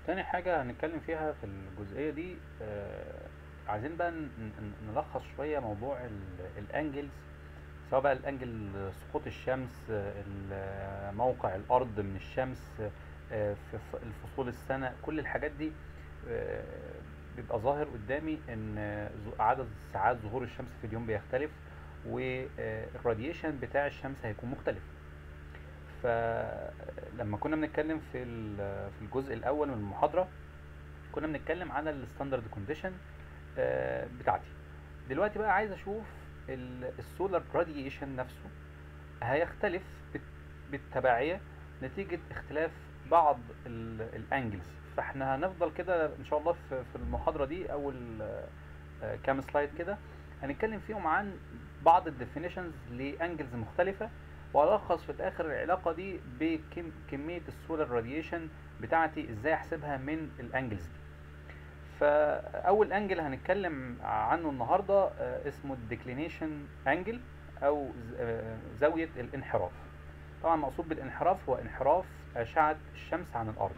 تاني حاجة هنتكلم فيها في الجزئية دي آه، عايزين بقى ن- ن- نلخص شوية موضوع ال- الانجلز سواء بقى الانجل سقوط الشمس آه، ال- موقع الارض من الشمس آه، في ف- الفصول السنة كل الحاجات دي آه، بيبقى ظاهر قدامي ان آه، ز- عدد ساعات ظهور الشمس في اليوم بيختلف والراديشن بتاع الشمس هيكون مختلف فلما كنا بنتكلم في ال- في الجزء الاول من المحاضره كنا بنتكلم عن الستاندرد كونديشن بتاعتي دلوقتي بقى عايز اشوف السولار راديشن نفسه هيختلف بت- بالتبعيه نتيجه اختلاف بعض الانجلز فاحنا هنفضل كده ان شاء الله في في المحاضره دي اول آه، آه، كام سلايد كده هنتكلم فيهم عن بعض الديفينيشنز لانجلز مختلفه والخص في الاخر العلاقه دي بكميه السولار راديشن بتاعتي ازاي احسبها من الانجلز دي فاول انجل هنتكلم عنه النهارده آه، اسمه الديكلينيشن انجل او ز- آه، زاويه الانحراف طبعا مقصود بالانحراف هو انحراف اشعه الشمس عن الارض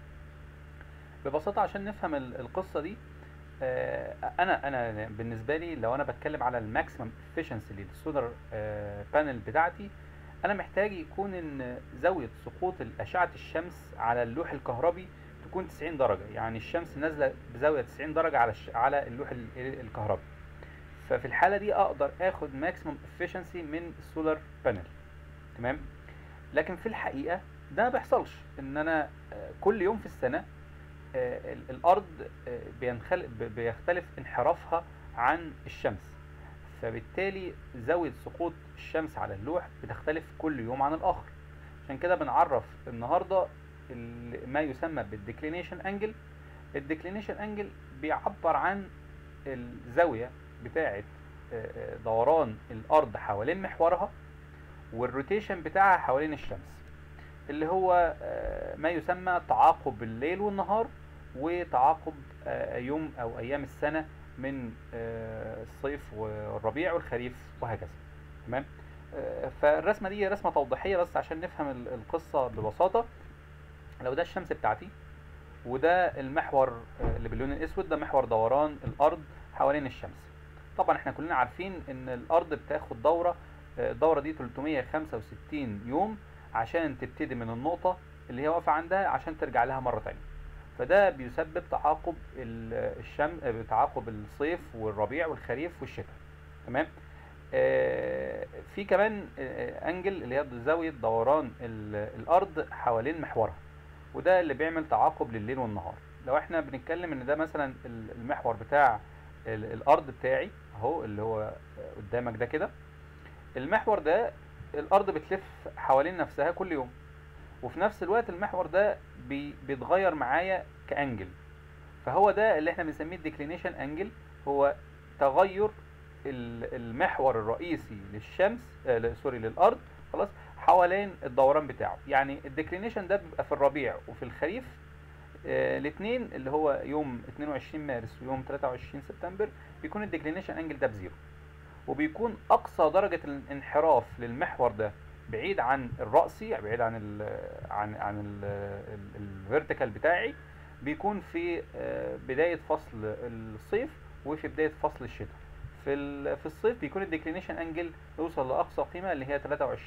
ببساطه عشان نفهم ال- القصه دي آه، انا انا بالنسبه لي لو انا بتكلم على الماكسيمم افشنسي للسولار بانل بتاعتي انا محتاج يكون ان زاويه سقوط اشعه الشمس على اللوح الكهربي تكون 90 درجه يعني الشمس نازله بزاويه 90 درجه على الش... على اللوح ال- الكهربي ففي الحاله دي اقدر اخد ماكسيمم افشنسي من السولار بانل تمام لكن في الحقيقه ده ما بيحصلش ان انا آه، كل يوم في السنه آه، ال- الارض آه، بينخل... ب- بيختلف انحرافها عن الشمس فبالتالي زاوية سقوط الشمس على اللوح بتختلف كل يوم عن الآخر عشان كده بنعرف النهاردة ال- ما يسمى بالديكلينيشن انجل الديكلينيشن انجل بيعبر عن الزاوية بتاعة آه، آه، دوران الأرض حوالين محورها والروتيشن بتاعها حوالين الشمس اللي هو آه، ما يسمى تعاقب الليل والنهار وتعاقب آه، يوم او ايام السنه من آه، الصيف والربيع والخريف وهكذا تمام آه، فالرسمه دي رسمه توضيحيه بس عشان نفهم ال- القصه ببساطه لو ده الشمس بتاعتي وده المحور آه، اللي باللون الاسود ده محور دوران الارض حوالين الشمس طبعا احنا كلنا عارفين ان الارض بتاخد دوره آه، الدوره دي 365 يوم عشان تبتدي من النقطه اللي هي واقفه عندها عشان ترجع لها مره تانية فده بيسبب تعاقب ال- الشم آه، تعاقب الصيف والربيع والخريف والشتاء تمام آه، في كمان آه، انجل اللي هي زاويه دوران ال- الارض حوالين محورها وده اللي بيعمل تعاقب لليل والنهار لو احنا بنتكلم ان ده مثلا ال- المحور بتاع ال- الارض بتاعي اهو اللي هو آه، قدامك ده كده المحور ده الارض بتلف حوالين نفسها كل يوم وفي نفس الوقت المحور ده بي بيتغير معايا كانجل فهو ده اللي احنا بنسميه الديكلينيشن انجل هو تغير ال- المحور الرئيسي للشمس آه ل- سوري للارض خلاص حوالين الدوران بتاعه يعني الديكلينيشن ده بيبقى في الربيع وفي الخريف آه الاثنين اللي هو يوم 22 مارس ويوم 23 سبتمبر بيكون الديكلينيشن انجل ده بزيرو وبيكون اقصى درجه الانحراف للمحور ده بعيد عن الرأسي يعني بعيد عن ال عن عن الفيرتيكال بتاعي بيكون في آه، بداية فصل الصيف وفي بداية فصل الشتاء في ال- في الصيف بيكون الديكلينيشن انجل يوصل لأقصى قيمة اللي هي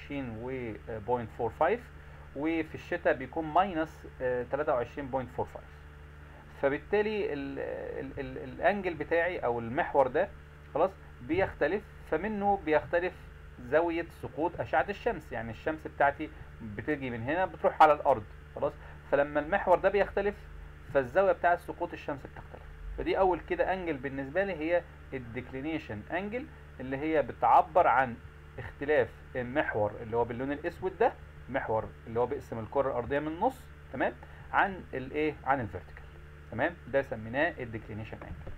23.45 وفي الشتاء بيكون ماينس 23.45 فبالتالي ال ال ال الانجل بتاعي او المحور ده خلاص بيختلف فمنه بيختلف زاوية سقوط أشعة الشمس يعني الشمس بتاعتي بتيجي من هنا بتروح على الأرض خلاص فلما المحور ده بيختلف فالزاوية بتاعة سقوط الشمس بتختلف فدي أول كده أنجل بالنسبة لي هي الديكلينيشن أنجل اللي هي بتعبر عن اختلاف المحور اللي هو باللون الأسود ده محور اللي هو بيقسم الكرة الأرضية من النص تمام عن الايه عن الفيرتيكال تمام ده سميناه الديكلينيشن انجل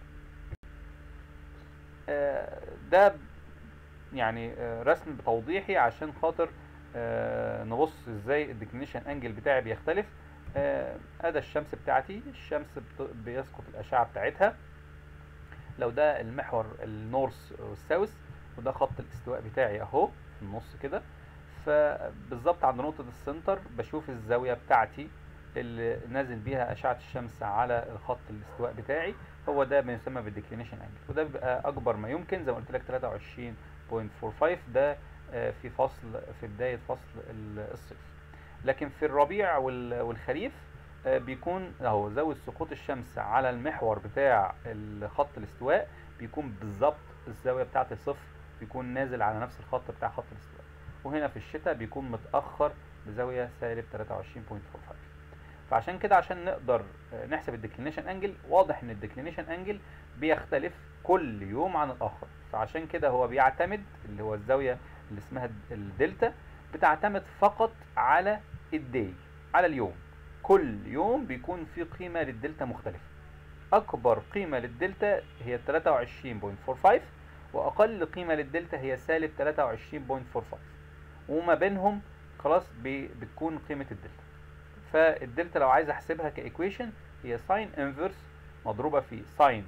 آه، ده يعني آه، رسم توضيحي عشان خاطر آه، نبص ازاي الديكلينيشن انجل بتاعي بيختلف آه، ادي الشمس بتاعتي الشمس بت- بيسقط الاشعه بتاعتها لو ده المحور النورث والساوث وده خط الاستواء بتاعي اهو في النص كده فبالظبط عند نقطه السنتر بشوف الزاويه بتاعتي اللي نازل بيها اشعه الشمس على الخط الاستواء بتاعي هو ده ما يسمى بالديكلينيشن انجل وده بيبقى اكبر ما يمكن زي ما قلت لك 23.45 ده آه، في فصل في بدايه فصل ال- الصيف لكن في الربيع وال- والخريف آه، بيكون اهو زاويه سقوط الشمس على المحور بتاع خط الاستواء بيكون بالظبط الزاويه بتاعه الصفر بيكون نازل على نفس الخط بتاع خط الاستواء وهنا في الشتاء بيكون متاخر بزاويه سالب 23.45 فعشان كده عشان نقدر آه، نحسب الديكلينيشن انجل واضح ان الديكلينيشن انجل بيختلف كل يوم عن الاخر فعشان كده هو بيعتمد اللي هو الزاويه اللي اسمها الد- الدلتا بتعتمد فقط على الدي على اليوم كل يوم بيكون في قيمه للدلتا مختلفه اكبر قيمه للدلتا هي 23.45 واقل قيمه للدلتا هي سالب 23.45 وما بينهم خلاص بي- بتكون قيمه الدلتا فالدلتا لو عايز احسبها كايكويشن هي ساين انفرس مضروبه في ساين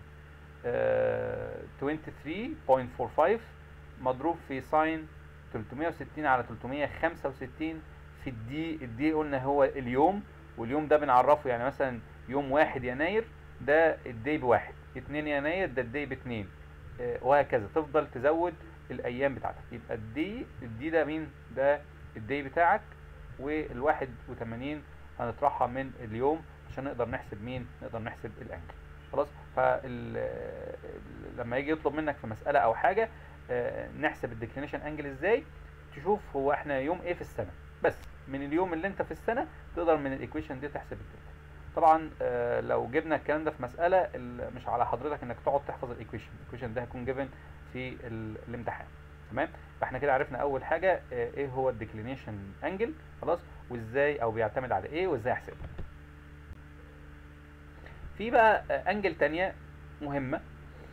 23.45 مضروب في ساين 360 على 365 في الدي الدي قلنا هو اليوم واليوم ده بنعرفه يعني مثلا يوم 1 يناير ده الدي بواحد 2 يناير ده الدي باتنين آه، وهكذا تفضل تزود الايام بتاعتك يبقى الدي الدي ده مين ده الدي بتاعك والواحد وتمانين هنطرحها من اليوم عشان نقدر نحسب مين نقدر نحسب الانجل خلاص فال لما يجي يطلب منك في مسألة او حاجة آه، نحسب الديكلينيشن انجل ازاي تشوف هو احنا يوم ايه في السنة بس من اليوم اللي انت في السنة تقدر من الايكويشن دي تحسب الدلتا طبعا آه، لو جبنا الكلام ده في مسألة ال- مش على حضرتك انك تقعد تحفظ الايكويشن الايكويشن ده هيكون جيفن في ال- الامتحان تمام فاحنا كده عرفنا اول حاجة آه، ايه هو الديكلينيشن انجل خلاص وازاي او بيعتمد على ايه وازاي احسبه في بقى آه، انجل تانية مهمة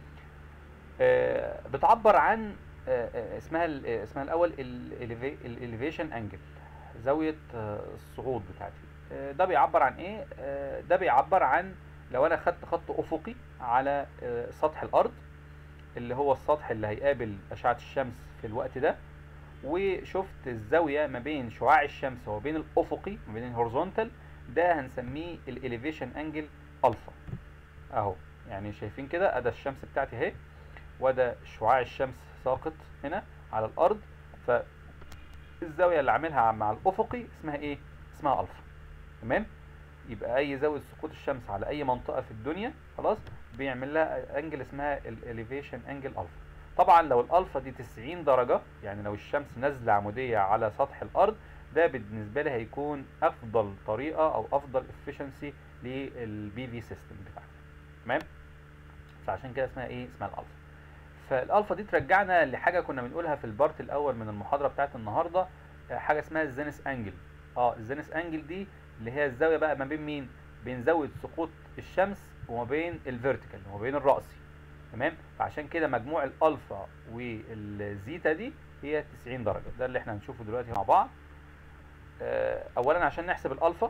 آه، بتعبر عن آه، آه، اسمها ال- آه، اسمها الاول الاليفيشن انجل زاويه آه، الصعود بتاعتي آه، ده بيعبر عن ايه آه، ده بيعبر عن لو انا خدت خط افقي على آه، سطح الارض اللي هو السطح اللي هيقابل اشعه الشمس في الوقت ده وشفت الزاويه ما بين شعاع الشمس وما بين الافقي ما بين الهورزونتال ده هنسميه الاليفيشن انجل الفا اهو يعني شايفين كده ادي الشمس بتاعتي اهي وده شعاع الشمس ساقط هنا على الارض فالزاويه اللي عاملها مع الافقي اسمها ايه اسمها الفا تمام يبقى اي زاويه سقوط الشمس على اي منطقه في الدنيا خلاص بيعمل لها انجل اسمها الاليفيشن انجل الفا طبعا لو الالفا دي 90 درجه يعني لو الشمس نازله عموديه على سطح الارض ده بالنسبه لي هيكون افضل طريقه او افضل افشنسي للبي في سيستم بتاعتي تمام فعشان كده اسمها ايه اسمها الالفا فالالفا دي ترجعنا لحاجه كنا بنقولها في البارت الاول من المحاضره بتاعت النهارده آه، حاجه اسمها الزينس انجل اه الزينس انجل دي اللي هي الزاويه بقى ما بين مين بين زاويه سقوط الشمس وما بين الفيرتيكال وما بين الرأسي تمام فعشان كده مجموع الالفا والزيتا دي هي 90 درجه ده اللي احنا هنشوفه دلوقتي مع بعض آه، اولا عشان نحسب الالفا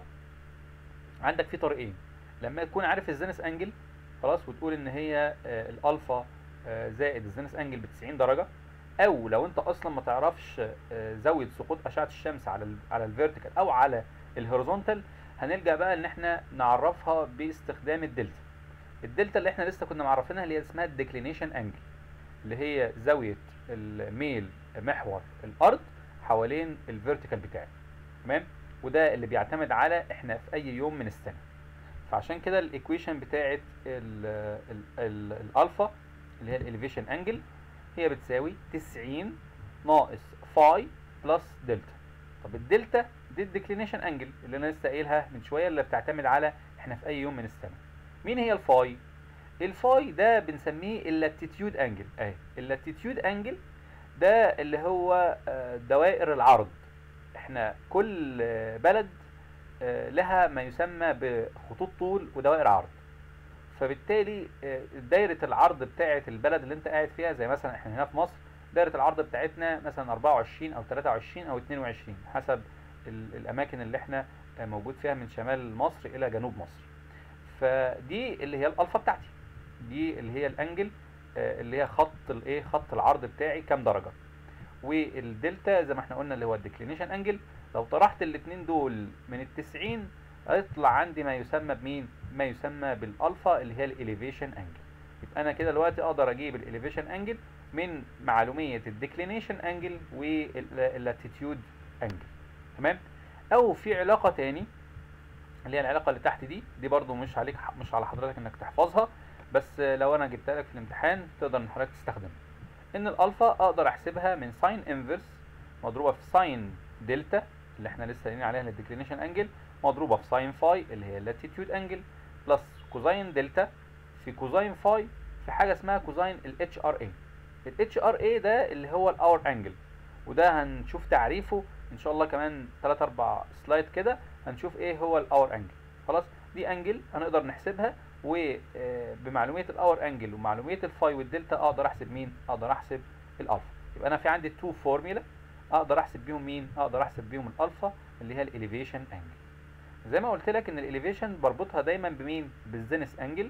عندك في طريقين لما تكون عارف الزينس انجل خلاص وتقول ان هي آه، الالفا آه، زائد الزينس انجل ب 90 درجه او لو انت اصلا ما تعرفش آه، زاويه سقوط اشعه الشمس على ال على الفيرتيكال او على الهوريزونتال هنلجا بقى ان احنا نعرفها باستخدام الدلتا الدلتا اللي احنا لسه كنا معرفينها اللي هي اسمها الديكلينيشن انجل اللي هي زاويه الميل محور الارض حوالين الفيرتيكال بتاعي تمام وده اللي بيعتمد على احنا في اي يوم من السنه فعشان كده الايكويشن بتاعت ال- ال- ال- الالفا اللي هي الاليفيشن انجل هي بتساوي 90 ناقص فاي بلس دلتا طب الدلتا دي الديكلينيشن انجل اللي انا لسه قايلها من شويه اللي بتعتمد على احنا في اي يوم من السنه مين هي الفاي الفاي ده بنسميه اللاتيتيود انجل اهي اللاتيتيود انجل ده اللي هو آه، دوائر العرض احنا كل آه، بلد آه، لها ما يسمى بخطوط طول ودوائر عرض فبالتالي آه، دايرة العرض بتاعة البلد اللي انت قاعد فيها زي مثلا احنا هنا في مصر دايرة العرض بتاعتنا مثلا 24 او 23 او 22 حسب ال- الاماكن اللي احنا آه، موجود فيها من شمال مصر الى جنوب مصر فدي اللي هي الالفا بتاعتي دي اللي هي الانجل آه، اللي هي خط الايه خط العرض بتاعي كام درجة والدلتا زي ما احنا قلنا اللي هو الديكلينيشن انجل لو طرحت الاتنين دول من التسعين هيطلع عندي ما يسمى بمين ما يسمى بالالفا اللي هي الاليفيشن انجل يبقى انا كده دلوقتي اقدر اجيب الاليفيشن انجل من معلوميه الديكلينيشن انجل واللاتيتيود انجل تمام او في علاقه تاني اللي هي العلاقه اللي تحت دي دي برضو مش عليك مش على حضرتك انك تحفظها بس لو انا جبتها لك في الامتحان تقدر ان حضرتك تستخدمها ان الالفا اقدر احسبها من ساين انفرس مضروبه في ساين دلتا اللي احنا لسه قايلين عليها الديكلينيشن انجل مضروبه في ساين فاي اللي هي اللاتيتيود انجل بلس كوزاين دلتا في كوزاين فاي في حاجه اسمها كوزاين الاتش ار اي الاتش ار اي ده اللي هو الاور انجل وده هنشوف تعريفه ان شاء الله كمان 3 4 سلايد كده هنشوف ايه هو الاور انجل خلاص دي انجل هنقدر نحسبها وبمعلوميه الاور انجل ومعلوميه الفاي والدلتا اقدر احسب مين اقدر احسب الالفا يبقى انا في عندي تو فورميلا اقدر احسب بيهم مين اقدر احسب بيهم الالفا اللي هي الاليفيشن انجل زي ما قلت لك ان الاليفيشن بربطها دايما بمين بالزينس انجل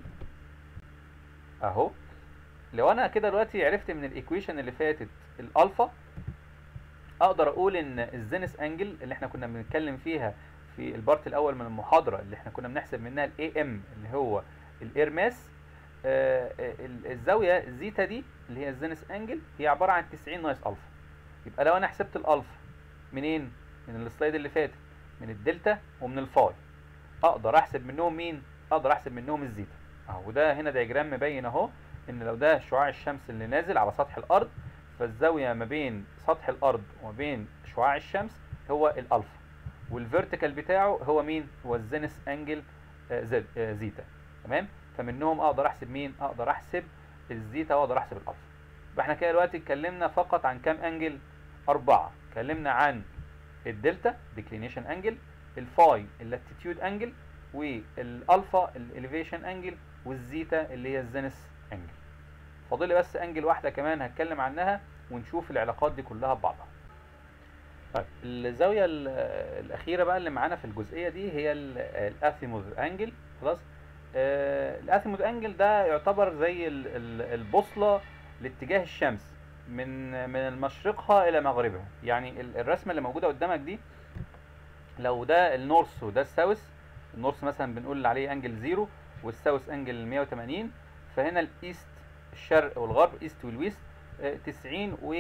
اهو لو انا كده دلوقتي عرفت من الايكويشن اللي فاتت الالفا اقدر اقول ان الزينس انجل اللي احنا كنا بنتكلم فيها في البارت الاول من المحاضره اللي احنا كنا بنحسب منها الاي ام اللي هو الاير ماس آه الزاويه زيتا دي اللي هي الزينس انجل هي عباره عن 90 ناقص الفا يبقى لو انا حسبت الالفا منين من السلايد اللي فاتت من الدلتا ومن الفاي اقدر احسب منهم مين اقدر احسب منهم الزيتا اهو ده هنا دياجرام مبين اهو ان لو ده شعاع الشمس اللي نازل على سطح الارض فالزاويه ما بين سطح الارض وما بين شعاع الشمس هو الالفا والفيرتيكال بتاعه هو مين هو الزينس انجل زيتا تمام فمنهم اقدر احسب مين اقدر احسب الزيتا واقدر احسب الالفا يبقى احنا كده دلوقتي اتكلمنا فقط عن كام انجل اربعه اتكلمنا عن الدلتا ديكلينيشن انجل الفاي اللاتيتيود انجل والالفا الاليفيشن انجل والزيتا اللي هي الزينس انجل فاضل لي بس انجل واحده كمان هتكلم عنها ونشوف العلاقات دي كلها ببعضها طيب الزاويه الاخيره بقى اللي معانا في الجزئيه دي هي الاثيموث انجل خلاص آه الاثيموث انجل ده يعتبر زي ال ال البوصله لاتجاه الشمس من من مشرقها الى مغربها يعني الرسمه اللي موجوده قدامك دي لو ده النورث وده الساوث النورث مثلا بنقول عليه انجل زيرو والساوث انجل 180 فهنا الايست الشرق والغرب ايست والويست 90 و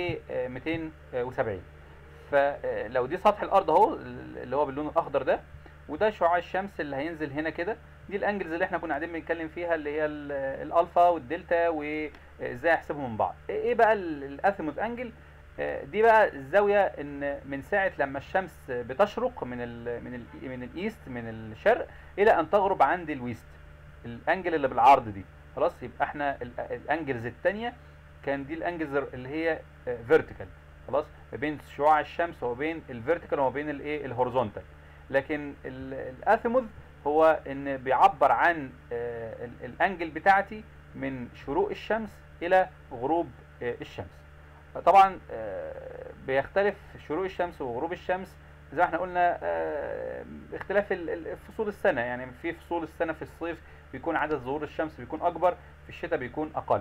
270 فلو دي سطح الارض اهو اللي هو باللون الاخضر ده وده شعاع الشمس اللي هينزل هنا كده دي الانجلز اللي احنا كنا قاعدين بنتكلم فيها اللي هي الالفا والدلتا وازاي احسبهم من بعض ايه بقى الاثيموث انجل دي بقى الزاويه ان من ساعه لما الشمس بتشرق من ال من ال من الايست من الشرق الى ان تغرب عند الويست الانجل اللي بالعرض دي خلاص يبقى احنا الانجلز الثانيه كان دي الانجلز اللي هي فيرتيكال خلاص ما بين شعاع الشمس وما بين الفيرتيكال وما بين الايه الهوريزونتال لكن الاثيموث هو ان بيعبر عن الانجل بتاعتي من شروق الشمس الى غروب الشمس طبعا بيختلف شروق الشمس وغروب الشمس زي ما احنا قلنا اختلاف فصول السنه يعني في فصول السنه في الصيف بيكون عدد ظهور الشمس بيكون اكبر في الشتاء بيكون اقل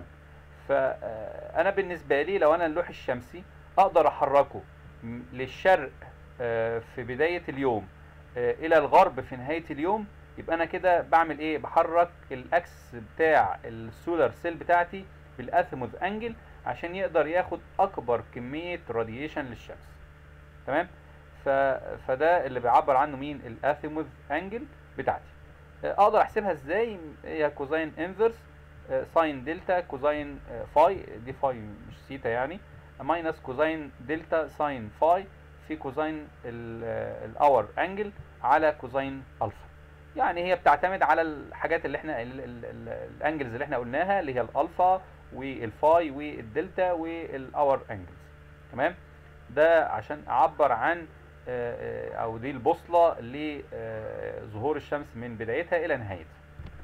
فانا بالنسبه لي لو انا اللوح الشمسي اقدر احركه للشرق في بدايه اليوم الى الغرب في نهايه اليوم يبقى انا كده بعمل ايه بحرك الاكس بتاع السولار سيل بتاعتي بالاثيموث انجل عشان يقدر ياخد اكبر كميه راديشن للشمس تمام ف... فده اللي بيعبر عنه مين الاثيموث انجل بتاعتي اقدر احسبها ازاي هي كوزاين انفرس ساين دلتا كوزاين فاي دي فاي مش سيتا يعني ماينس كوزاين دلتا ساين فاي في كوزاين الاور انجل على كوزاين الفا يعني هي بتعتمد على الحاجات اللي احنا الانجلز اللي احنا قلناها اللي هي الالفا والفاي والدلتا والاور انجلز تمام ده عشان اعبر عن او دي البوصله لظهور الشمس من بدايتها الى نهايتها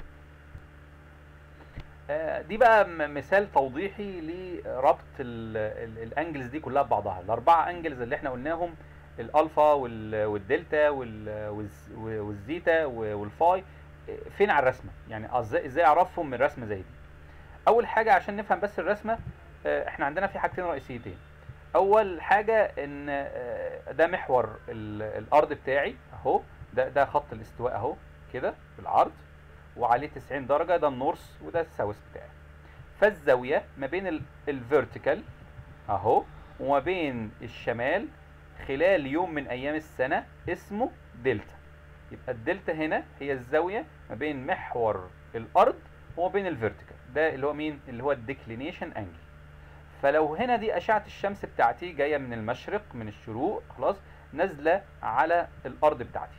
دي بقى مثال توضيحي لربط الانجلز دي كلها ببعضها الاربعه انجلز اللي احنا قلناهم الالفا والدلتا والزيتا والفاي فين على الرسمه يعني ازاي ازاي اعرفهم من رسمه زي دي اول حاجه عشان نفهم بس الرسمه احنا عندنا في حاجتين رئيسيتين اول حاجه ان ده محور الارض بتاعي اهو ده ده خط الاستواء اهو كده بالعرض وعليه 90 درجه ده النورث وده الساوث بتاعي فالزاويه ما بين الفيرتيكال اهو وما بين الشمال خلال يوم من ايام السنه اسمه دلتا يبقى الدلتا هنا هي الزاويه ما بين محور الارض وما بين الفيرتيكال ده اللي هو مين اللي هو الديكلينيشن انجل فلو هنا دي اشعه الشمس بتاعتي جايه من المشرق من الشروق خلاص نازله على الارض بتاعتي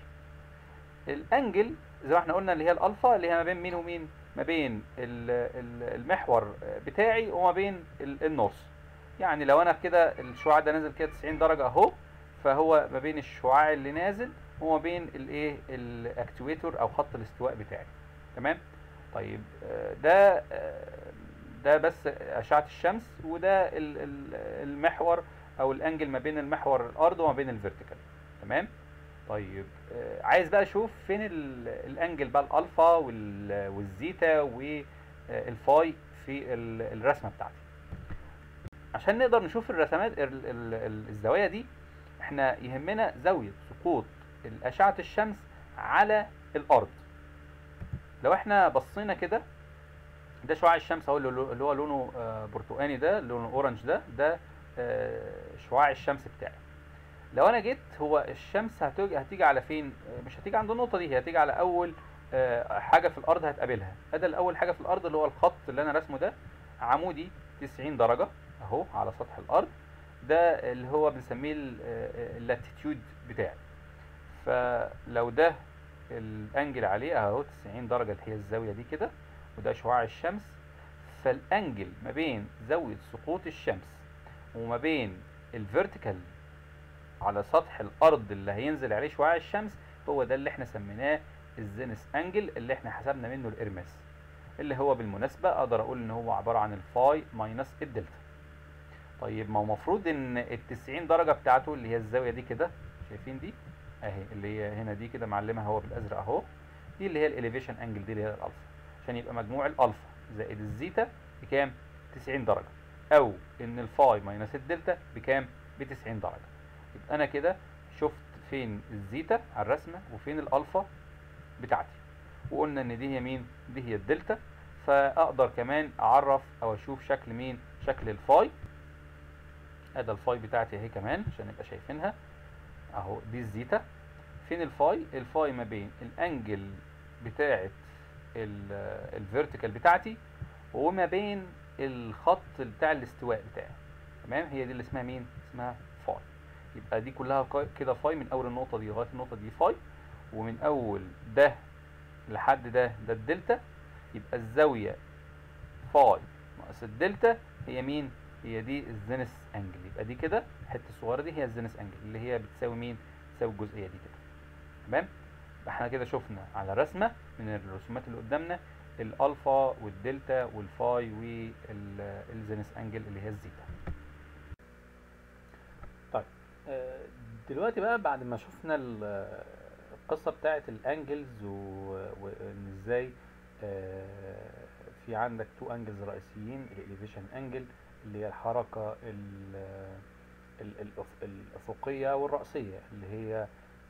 الانجل زي ما احنا قلنا اللي هي الالفا اللي هي ما بين مين ومين ما بين المحور بتاعي وما بين النورث يعني لو انا كده الشعاع ده نازل كده 90 درجه اهو فهو ما بين الشعاع اللي نازل وما بين الايه الاكتويتور او خط الاستواء بتاعي تمام طيب ده ده بس اشعه الشمس وده المحور او الانجل ما بين المحور الارض وما بين الفيرتيكال تمام طيب عايز بقى اشوف فين الانجل بقى الالفا والزيتا والفاي في الرسمه بتاعتي عشان نقدر نشوف الرسمات الزوايا دي احنا يهمنا زاويه سقوط اشعه الشمس على الارض لو احنا بصينا كده ده شعاع الشمس اهو اللي هو لونه برتقاني ده لونه اورنج ده ده شعاع الشمس بتاعي لو انا جيت هو الشمس هتيجي هتيجي على فين مش هتيجي عند النقطه دي هي هتيجي على اول حاجه في الارض هتقابلها ده الاول حاجه في الارض اللي هو الخط اللي انا رسمه ده عمودي 90 درجه اهو على سطح الارض ده اللي هو بنسميه اللاتيتيود بتاعي فلو ده الانجل عليه اهو 90 درجه اللي هي الزاويه دي كده وده شعاع الشمس فالانجل ما بين زاويه سقوط الشمس وما بين الفيرتيكال على سطح الارض اللي هينزل عليه شعاع الشمس هو ده اللي احنا سميناه الزينس انجل اللي احنا حسبنا منه الارماس اللي هو بالمناسبه اقدر اقول ان هو عباره عن الفاي ماينس الدلتا طيب ما هو المفروض ان ال 90 درجه بتاعته اللي هي الزاويه دي كده شايفين دي اهي اللي هي هنا دي كده معلمها هو بالازرق اهو دي اللي هي الاليفيشن انجل دي اللي هي الالفا عشان يبقى مجموع الالفا زائد الزيتا بكام 90 درجه او ان الفاي ماينس الدلتا بكام ب 90 درجه يبقى انا كده شفت فين الزيتا على الرسمه وفين الالفا بتاعتي وقلنا ان دي هي مين دي هي الدلتا فاقدر كمان اعرف او اشوف شكل مين شكل الفاي ادي الفاي بتاعتي اهي كمان عشان نبقى شايفينها اهو دي الزيتا فين الفاي الفاي ما بين الانجل بتاعه الفيرتيكال بتاعتي وما بين الخط بتاع الاستواء بتاعي تمام هي دي اللي اسمها مين اسمها فاي يبقى دي كلها كده فاي من اول النقطه دي لغايه النقطه دي فاي ومن اول ده لحد ده ده الدلتا يبقى الزاويه فاي ناقص الدلتا هي مين هي دي الزينس انجل يبقى دي كده الحته الصغيره دي هي الزينس انجل اللي هي بتساوي مين بتساوي الجزئيه دي كده تمام احنا كده شفنا على رسمه من الرسومات اللي قدامنا الالفا والدلتا والفاي والزينس انجل اللي هي الزيتا طيب دلوقتي بقى بعد ما شفنا القصه بتاعه الانجلز وان ازاي في عندك تو انجلز رئيسيين الاليفيشن انجل اللي هي الحركه الافقيه والراسيه اللي هي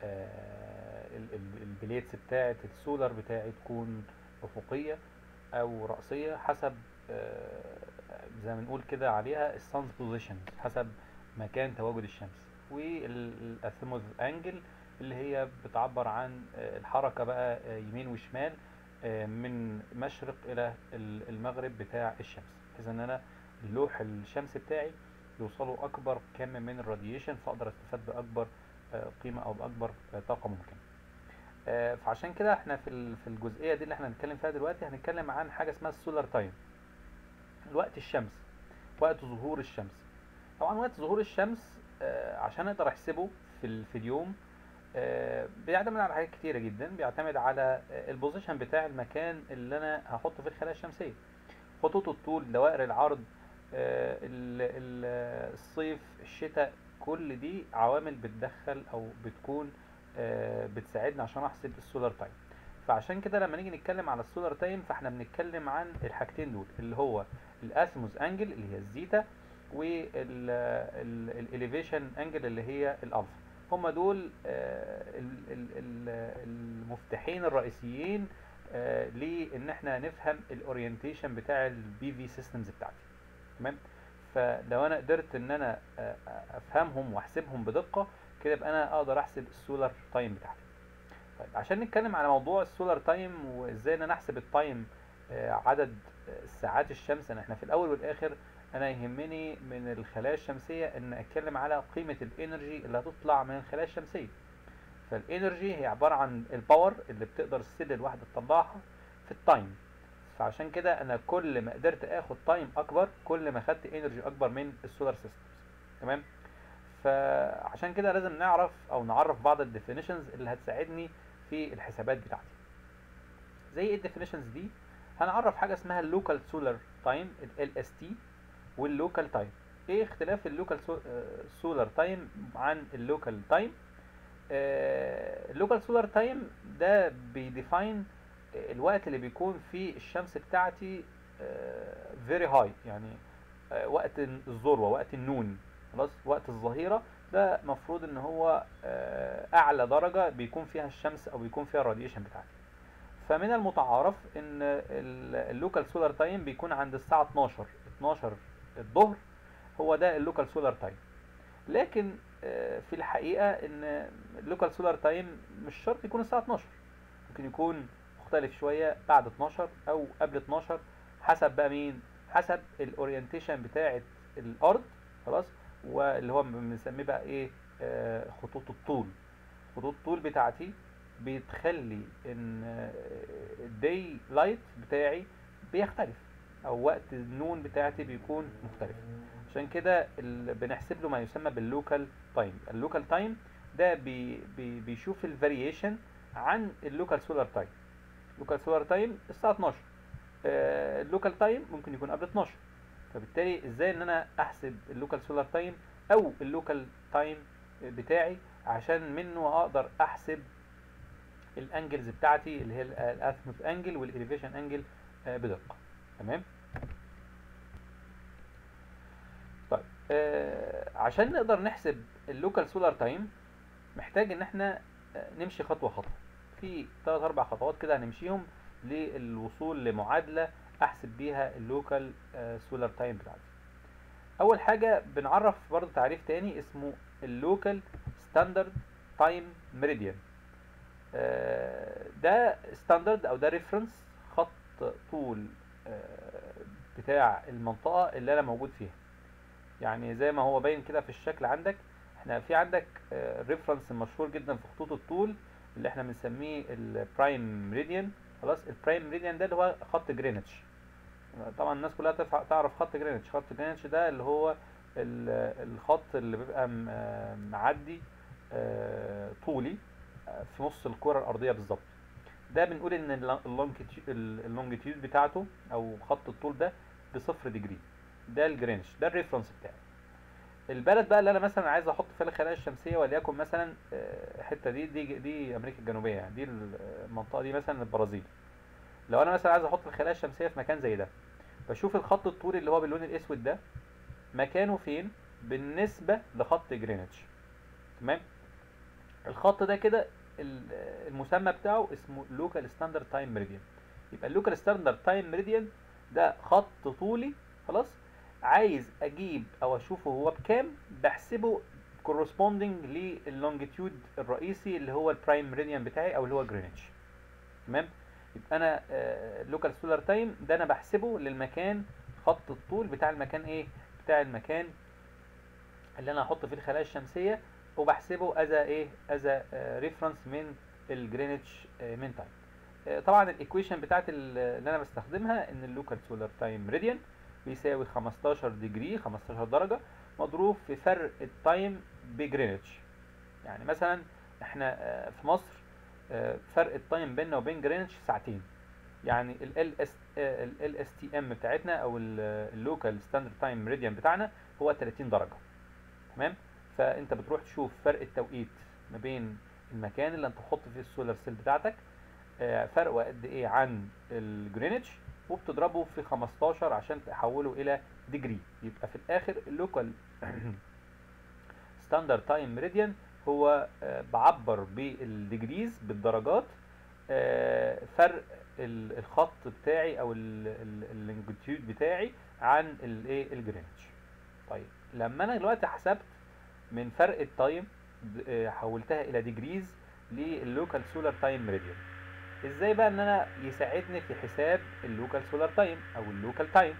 البليتس بتاعه السولار بتاعي تكون افقيه او راسيه حسب زي ما نقول كده عليها السانز بوزيشن حسب مكان تواجد الشمس والاثيموث انجل اللي هي بتعبر عن الحركه بقى يمين وشمال من مشرق الى المغرب بتاع الشمس بحيث ان انا اللوح الشمس بتاعي يوصلوا اكبر كم من الراديشن فاقدر استفاد باكبر قيمه او باكبر طاقه ممكنه فعشان كده احنا في في الجزئيه دي اللي احنا هنتكلم فيها دلوقتي هنتكلم عن حاجه اسمها السولار تايم وقت الشمس وقت ظهور الشمس طبعا وقت ظهور الشمس عشان اقدر احسبه في في اليوم بيعتمد على حاجات كتيره جدا بيعتمد على البوزيشن بتاع المكان اللي انا هحطه في الخلايا الشمسيه خطوط الطول دوائر العرض الصيف الشتاء كل دي عوامل بتدخل او بتكون بتساعدنا عشان احسب السولار تايم فعشان كده لما نيجي نتكلم على السولار تايم فاحنا بنتكلم عن الحاجتين دول اللي هو الاثموس انجل اللي هي الزيتا والاليفيشن انجل اللي هي الالفا هم دول آه، ال- ال- ال- المفتاحين الرئيسيين آه، لان احنا نفهم الاورينتيشن بتاع البي في سيستمز بتاعتي تمام فلو انا قدرت ان انا آه، افهمهم واحسبهم بدقه كده يبقى انا اقدر احسب السولار تايم بتاعتي طيب عشان نتكلم على موضوع السولار تايم وازاي ان انا احسب التايم آه، عدد آه، ساعات الشمس ان احنا في الاول والاخر انا يهمني من الخلايا الشمسيه ان اتكلم على قيمه الانرجي اللي هتطلع من الخلايا الشمسيه فالانرجي هي عباره عن الباور اللي بتقدر السيل الواحده تطلعها في التايم فعشان كده انا كل ما قدرت اخد تايم اكبر كل ما خدت انرجي اكبر من السولار سيستمز تمام فعشان كده لازم نعرف او نعرف بعض الديفينيشنز اللي هتساعدني في الحسابات بتاعتي زي ايه الديفينيشنز دي هنعرف حاجه اسمها اللوكال سولار تايم ال اس تي واللوكال تايم ايه اختلاف اللوكال سولار تايم عن اللوكال تايم اللوكال سولار تايم ده بيديفاين الوقت اللي بيكون فيه الشمس بتاعتي فيري هاي يعني آه، وقت الذروه وقت النون خلاص وقت الظهيره ده مفروض ان هو آه، اعلى درجه بيكون فيها الشمس او بيكون فيها الراديشن بتاعتي فمن المتعارف ان اللوكال سولار تايم بيكون عند الساعه 12 12 الظهر هو ده اللوكال سولار تايم لكن آه، في الحقيقه ان اللوكال سولار تايم مش شرط يكون الساعه 12 ممكن يكون مختلف شويه بعد 12 او قبل 12 حسب بقى مين حسب الاورينتيشن بتاعه الارض خلاص واللي هو بنسميه بقى ايه آه خطوط الطول خطوط الطول بتاعتي بتخلي ان الدي لايت بتاعي بيختلف او وقت النون بتاعتي بيكون مختلف عشان كده ال- بنحسب له ما يسمى باللوكال تايم اللوكال تايم ده بي بي بيشوف الفاريشن عن اللوكال سولار تايم اللوكال سولار تايم الساعه 12 آه، اللوكال تايم ممكن يكون قبل 12 فبالتالي ازاي ان انا احسب اللوكال سولار تايم او اللوكال تايم بتاعي عشان منه اقدر احسب الانجلز بتاعتي اللي هي الاثموث انجل والاليفيشن انجل بدقه تمام طيب آه عشان نقدر نحسب اللوكال سولار تايم محتاج ان احنا آه، نمشي خطوه خطوه في ثلاث اربع خطوات كده هنمشيهم للوصول لمعادله احسب بيها اللوكال سولار تايم بتاعتي اول حاجه بنعرف برضو تعريف تاني اسمه اللوكال ستاندرد تايم ميريديان ده ستاندرد او ده ريفرنس خط طول آه، بتاع المنطقه اللي انا موجود فيها يعني زي ما هو باين كده في الشكل عندك احنا في عندك ريفرنس مشهور جدا في خطوط الطول اللي احنا بنسميه البرايم ميريديان خلاص البرايم ميريديان ده اللي هو خط جرينتش طبعا الناس كلها تفع- تعرف خط جرينتش خط جرينتش ده اللي هو ال- الخط اللي بيبقى م- آه، معدي آه، طولي آه، في نص الكرة الأرضية بالظبط ده بنقول ان اللونجيتيود بتاعته او خط الطول ده بصفر ديجري ده الجرينتش ده الريفرنس بتاعي البلد بقى اللي انا مثلا عايز احط فيها الخلايا الشمسيه وليكن مثلا آه، الحته دي دي دي امريكا الجنوبيه يعني دي المنطقه دي مثلا البرازيل لو انا مثلا عايز احط الخلايا الشمسيه في مكان زي ده بشوف الخط الطولي اللي هو باللون الاسود ده مكانه فين بالنسبه لخط جرينتش تمام الخط ده كده ال- المسمى بتاعه اسمه لوكال ستاندرد تايم ميريديان يبقى اللوكال ستاندرد تايم ميريديان ده خط طولي خلاص عايز اجيب او اشوفه هو بكام بحسبه كورسبوندنج لللونجيتيود الرئيسي اللي هو البرايم ميريديان بتاعي او اللي هو جرينتش تمام يبقى انا اللوكال سولار تايم ده انا بحسبه للمكان خط الطول بتاع المكان ايه بتاع المكان اللي انا هحط فيه الخلايا الشمسيه وبحسبه از ايه از ريفرنس من الجرينتش مين تايم طبعا الايكويشن بتاعت ال- اللي انا بستخدمها ان اللوكال سولار تايم ميريديان بيساوي 15 ديجري 15 درجه مضروب في فرق التايم بجرينتش يعني مثلا احنا آه، في مصر آه، فرق التايم بيننا وبين جرينتش ساعتين يعني ال اس ال اس تي ام بتاعتنا او اللوكال ستاندرد تايم ميريديان بتاعنا هو 30 درجه تمام فانت بتروح تشوف فرق التوقيت ما بين المكان اللي انت تحط فيه السولار سيل بتاعتك آه، فرقه قد ايه عن الجرينتش وبتضربه في 15 عشان تحوله الى ديجري يبقى في الاخر اللوكال ستاندرد تايم ميريديان هو آه، بعبر بالديجريز بالدرجات آه، فرق ال- الخط بتاعي او اللونجيتيود بتاعي عن الايه الجرينتش طيب لما انا دلوقتي حسبت من فرق التايم د- آه، حولتها الى ديجريز للوكال سولار تايم ميريديان ازاي بقى ان انا يساعدني في حساب اللوكال سولار تايم او اللوكال تايم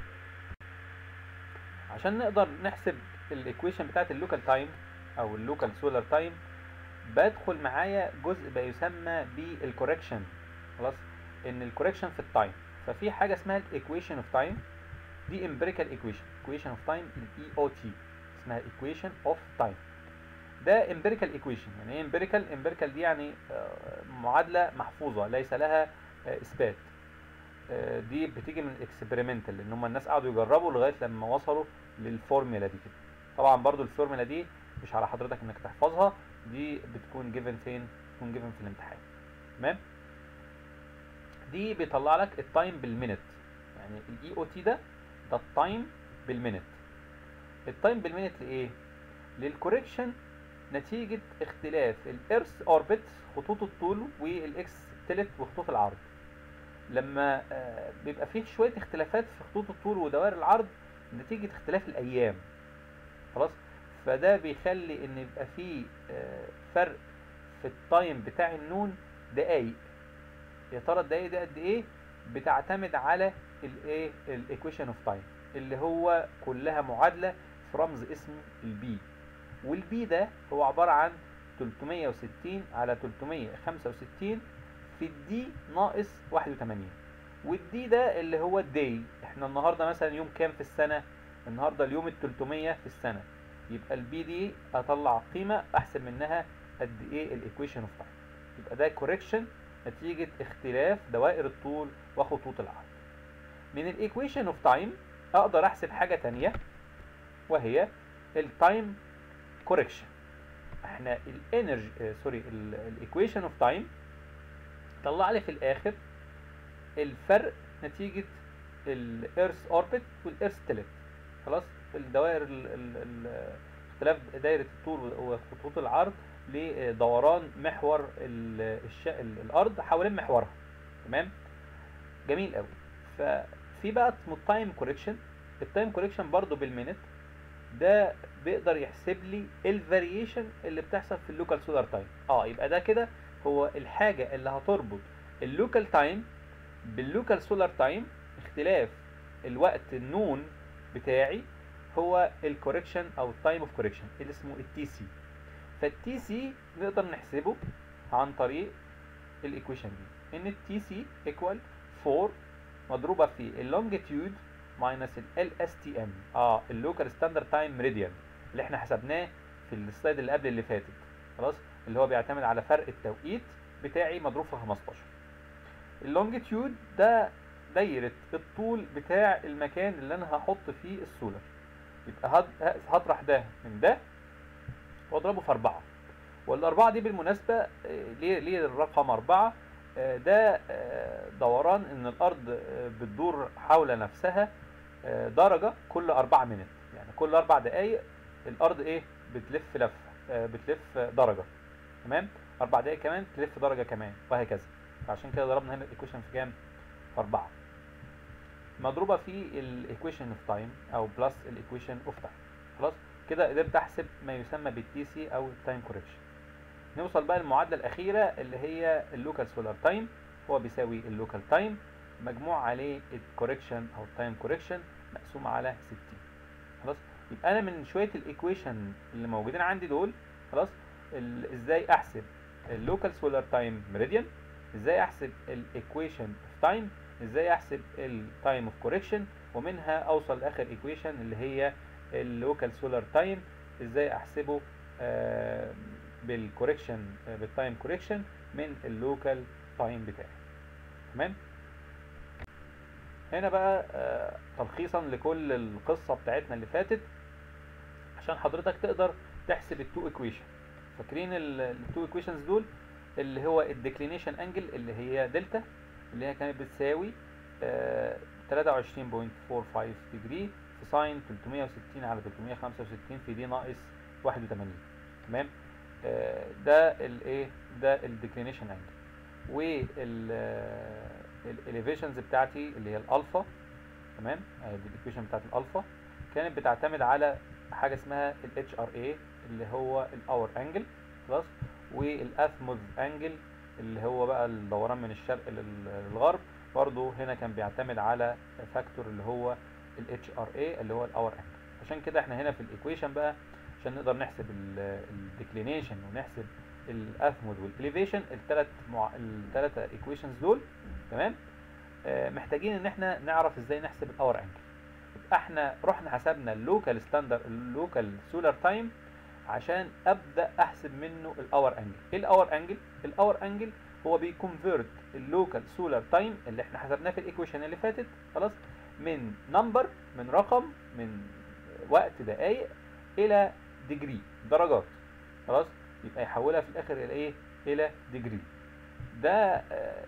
عشان نقدر نحسب الايكويشن بتاعت اللوكال تايم او اللوكال سولار تايم بدخل معايا جزء بقى يسمى بالكوركشن خلاص ان الكوركشن في التايم ففي حاجه اسمها الايكويشن اوف تايم دي امبيريكال ايكويشن ايكويشن اوف تايم الاي او تي اسمها ايكويشن اوف تايم ده امبيريكال ايكويشن يعني ايه امبيريكال امبيريكال دي يعني آه، معادله محفوظه ليس لها آه، اثبات آه، دي بتيجي من الاكسبيرمنتال لان هم الناس قعدوا يجربوا لغايه لما وصلوا للفورميلا دي كده طبعا برضو الفورميلا دي مش على حضرتك انك تحفظها دي بتكون جيفن فين بتكون جيفن في الامتحان تمام دي بيطلع لك التايم بالمينت يعني الاي او تي ده ده التايم بالمينت التايم بالمينت لايه للكوريكشن نتيجة اختلاف الإيرث أوربت خطوط الطول والإكس تلت وخطوط العرض لما آه، بيبقى فيه شوية اختلافات في خطوط الطول ودوائر العرض نتيجة اختلاف الأيام خلاص فده بيخلي إن يبقى فيه آه، فرق في التايم بتاع النون دقايق يا ترى الدقايق دي قد إيه بتعتمد على الايه الايكويشن اوف تايم اللي هو كلها معادله في رمز اسمه البي والبي ده هو عباره عن 360 على 365 في الدي ناقص 81 والدي ده اللي هو الدي احنا النهارده مثلا يوم كام في السنه النهارده اليوم ال 300 في السنه يبقى البي دي اطلع قيمه احسب منها قد ايه الايكويشن اوف تايم يبقى ده كوريكشن نتيجه اختلاف دوائر الطول وخطوط العرض من الايكويشن اوف تايم اقدر احسب حاجه تانية وهي التايم كوريكشن احنا الانرجي سوري الايكويشن اوف تايم طلع لي في الاخر الفرق نتيجه الايرث اوربت والايرث تلت خلاص الدوائر ال- ال- ال- اختلاف دايره الطول وخطوط العرض لدوران محور ال- الش... ال- الارض حوالين محورها تمام جميل قوي ففي بقى اسمه التايم كوريكشن التايم كوريكشن برضو بالمينت ده بيقدر يحسب لي الفاريشن اللي بتحصل في اللوكال سولار تايم اه يبقى ده كده هو الحاجه اللي هتربط اللوكال تايم باللوكال سولار تايم اختلاف الوقت النون بتاعي هو الكوريكشن او التايم اوف كوريكشن اللي اسمه التي سي فالتي سي نقدر نحسبه عن طريق الايكويشن دي ان التي سي ايكوال 4 مضروبه في اللونجيتيود ماينس ال اس تي ام اه اللوكال ستاندرد تايم ميريديان اللي احنا حسبناه في السلايد اللي قبل اللي فاتت خلاص اللي هو بيعتمد على فرق التوقيت بتاعي مضروب في 15 اللونجيتيود ده دايرة الطول بتاع المكان اللي انا هحط فيه السولر يبقى هد- هطرح ده من ده واضربه في أربعة والأربعة دي بالمناسبة آه، ليه ليه الرقم أربعة آه، ده آه، دوران إن الأرض آه، بتدور حول نفسها آه، درجة كل أربعة منت يعني كل أربع دقايق الأرض إيه بتلف لفة آه، بتلف درجة تمام أربع دقايق كمان تلف درجة كمان وهكذا فعشان كده ضربنا هنا الإيكويشن في كام؟ في أربعة مضروبة في الإيكويشن أوف تايم أو بلس الإيكويشن أوف تايم خلاص كده قدرت أحسب ما يسمى بالتي سي أو التايم كوريكشن نوصل بقى للمعادلة الأخيرة اللي هي اللوكال سولار تايم هو بيساوي اللوكال تايم مجموع عليه الكوريكشن أو التايم كوريكشن مقسوم على 60 خلاص يبقى أنا من شوية الإيكويشن اللي موجودين عندي دول خلاص ال- إزاي أحسب اللوكال سولار تايم ميريديان إزاي أحسب الإيكويشن أوف تايم إزاي أحسب التايم أوف كوريكشن ومنها أوصل لآخر إيكويشن اللي هي اللوكال سولار تايم إزاي أحسبه آه بالكوريكشن آه، بالتايم كوريكشن من اللوكال تايم بتاعي تمام هنا بقى آه، تلخيصا لكل القصة بتاعتنا اللي فاتت عشان حضرتك تقدر تحسب التو ايكويشن فاكرين التو ايكويشنز دول اللي هو الديكلينيشن انجل اللي هي دلتا اللي هي كانت بتساوي آه، 23.45 ديجري في ساين 360 على 365 في دي ناقص 81 تمام آه، ده الايه ده الديكلينيشن انجل والاليفيشنز بتاعتي اللي هي الالفا تمام آه، دي الايكويشن بتاعت الالفا كانت بتعتمد على حاجه اسمها الاتش ار اي اللي هو الاور انجل خلاص والاثموث انجل اللي هو بقى الدوران من الشرق لل- للغرب برضو هنا كان بيعتمد على فاكتور اللي هو الاتش ار اي اللي هو الاور انجل عشان كده احنا هنا في الايكويشن بقى عشان نقدر نحسب الديكلينيشن ونحسب الاثمود والاليفيشن الثلاث مع... الثلاثه ايكويشنز دول تمام آه محتاجين ان احنا نعرف ازاي نحسب الاور انجل يبقى احنا رحنا حسبنا اللوكال ستاندر اللوكال سولار تايم عشان ابدا احسب منه الاور انجل ايه الاور انجل الاور انجل هو بيكونفيرت اللوكال سولار تايم اللي احنا حسبناه في الايكويشن اللي فاتت خلاص من نمبر من رقم من وقت دقائق الى ديجري درجات خلاص يبقى يحولها في الاخر الى ايه الى ديجري ده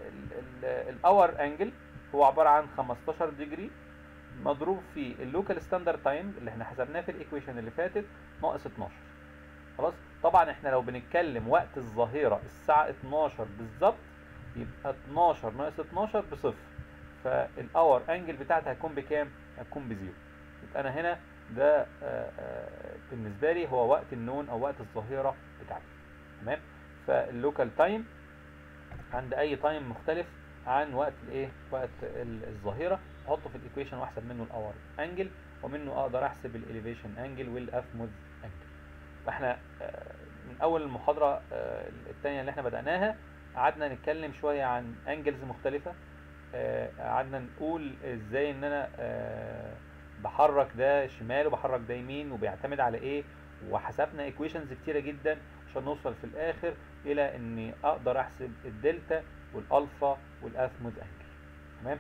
الاور انجل هو عباره عن 15 ديجري مضروب في اللوكال ستاندرد تايم اللي احنا حسبناه في الايكويشن اللي فاتت ناقص 12 خلاص طبعا احنا لو بنتكلم وقت الظهيره الساعه 12 بالظبط يبقى 12 ناقص 12 بصفر فالاور انجل بتاعتها هتكون بكام هتكون بزيرو يبقى انا هنا ده آه، آه، بالنسبه لي هو وقت النون او وقت الظهيره بتاعتي تمام فاللوكال تايم عند اي تايم مختلف عن وقت الايه وقت ال- الظهيره احطه في الايكويشن واحسب منه الاور انجل ومنه اقدر احسب الاليفيشن انجل والاثموث انجل فاحنا آه، من اول المحاضره آه، الثانيه اللي احنا بداناها قعدنا نتكلم شويه عن انجلز مختلفه آه، قعدنا نقول ازاي ان انا آه، بحرك ده شمال وبحرك ده يمين وبيعتمد على ايه وحسبنا ايكويشنز كتيره جدا عشان نوصل في الاخر الى اني اقدر احسب الدلتا والالفا والاثمود انجل تمام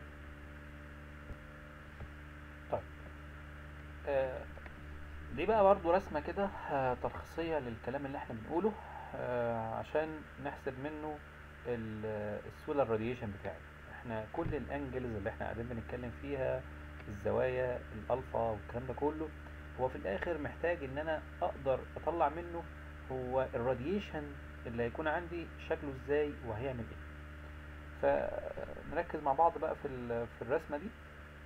طيب آه دي بقى برضو رسمه كده آه تلخيصيه للكلام اللي احنا بنقوله آه عشان نحسب منه ال- السولار راديشن بتاعي احنا كل الانجلز اللي احنا قاعدين بنتكلم فيها الزوايا الالفا والكلام ده كله هو في الاخر محتاج ان انا اقدر اطلع منه هو الراديشن اللي هيكون عندي شكله ازاي وهيعمل ايه فنركز مع بعض بقى في ال- في الرسمه دي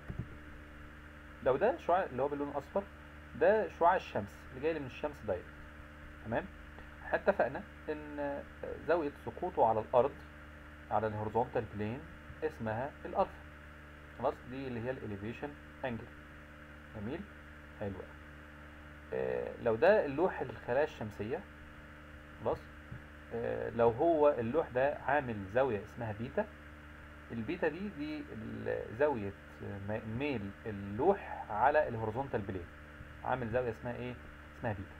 لو ده شعاع اللي هو باللون الاصفر ده شعاع الشمس اللي جاي لي من الشمس دايركت تمام احنا اتفقنا ان زاويه سقوطه على الارض على الهوريزونتال بلين اسمها الالفا خلاص دي اللي هي الاليفيشن انجل جميل حلو أوي. آه لو ده اللوح الخلايا الشمسيه خلاص آه لو هو اللوح ده عامل زاويه اسمها بيتا البيتا دي دي ال- زاويه م- ميل اللوح على الهوريزونتال بلين عامل زاويه اسمها ايه اسمها بيتا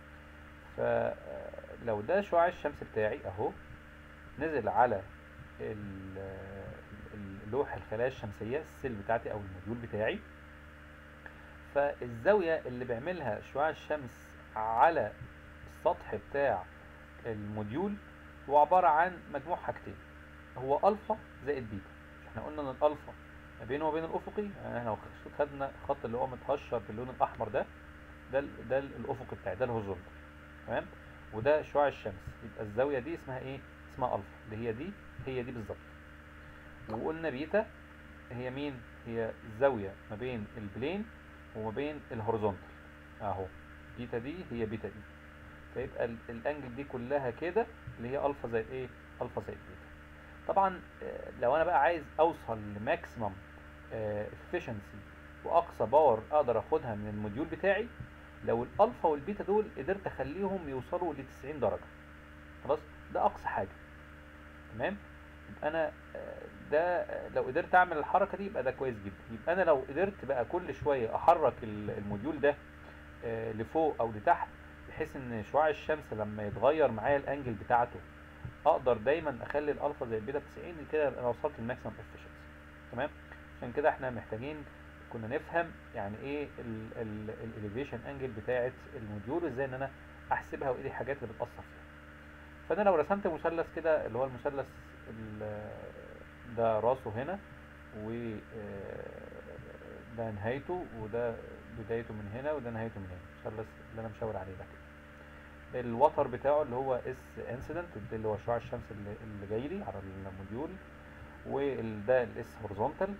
فلو ده شعاع الشمس بتاعي اهو نزل على ال- اللوح الخلايا الشمسيه السيل بتاعتي او الموديول بتاعي فالزاويه اللي بيعملها شعاع الشمس على السطح بتاع الموديول هو عباره عن مجموع حاجتين هو الفا زائد بيتا مش احنا قلنا ان الالفا ما بينه وبين الافقي يعني احنا لو خدنا الخط اللي هو متهشر باللون الاحمر ده ده ال- ده الافق بتاعي ده الهوريزونتال تمام وده شعاع الشمس يبقى الزاويه دي اسمها ايه اسمها الفا اللي هي دي هي دي بالظبط وقلنا بيتا هي مين هي الزاويه ما بين البلين وما بين الهوريزونتال اهو بيتا دي هي بيتا دي فيبقى ال- الانجل دي كلها كده اللي هي الفا زائد ايه الفا زائد بيتا طبعا آه، لو انا بقى عايز اوصل لماكسيمم افشنسي واقصى باور اقدر اخدها من الموديول بتاعي لو الالفا والبيتا دول قدرت اخليهم يوصلوا ل 90 درجه خلاص ده اقصى حاجه تمام يبقى انا آه، ده آه، لو قدرت اعمل الحركه دي يبقى ده كويس جدا يبقى انا لو قدرت بقى كل شويه احرك ال- الموديول ده آه، لفوق او لتحت بحيث ان شعاع الشمس لما يتغير معايا الانجل بتاعته اقدر دايما اخلي الالفا زي البيتا ب 90 كده يبقى انا وصلت للماكسيمم افشنسي تمام عشان كده احنا محتاجين كنا نفهم يعني ايه الاليفيشن انجل بتاعه الموديول وازاي ان انا احسبها وايه الحاجات اللي بتاثر فيها فانا لو رسمت مثلث كده اللي هو المثلث ال- ده راسه هنا و آه، ده نهايته وده بدايته من هنا وده نهايته من هنا المثلث اللي انا مشاور عليه ده كده الوتر بتاعه اللي هو اس انسيدنت اللي هو شعاع الشمس اللي, اللي جاي لي على الموديول وده الاس هوريزونتال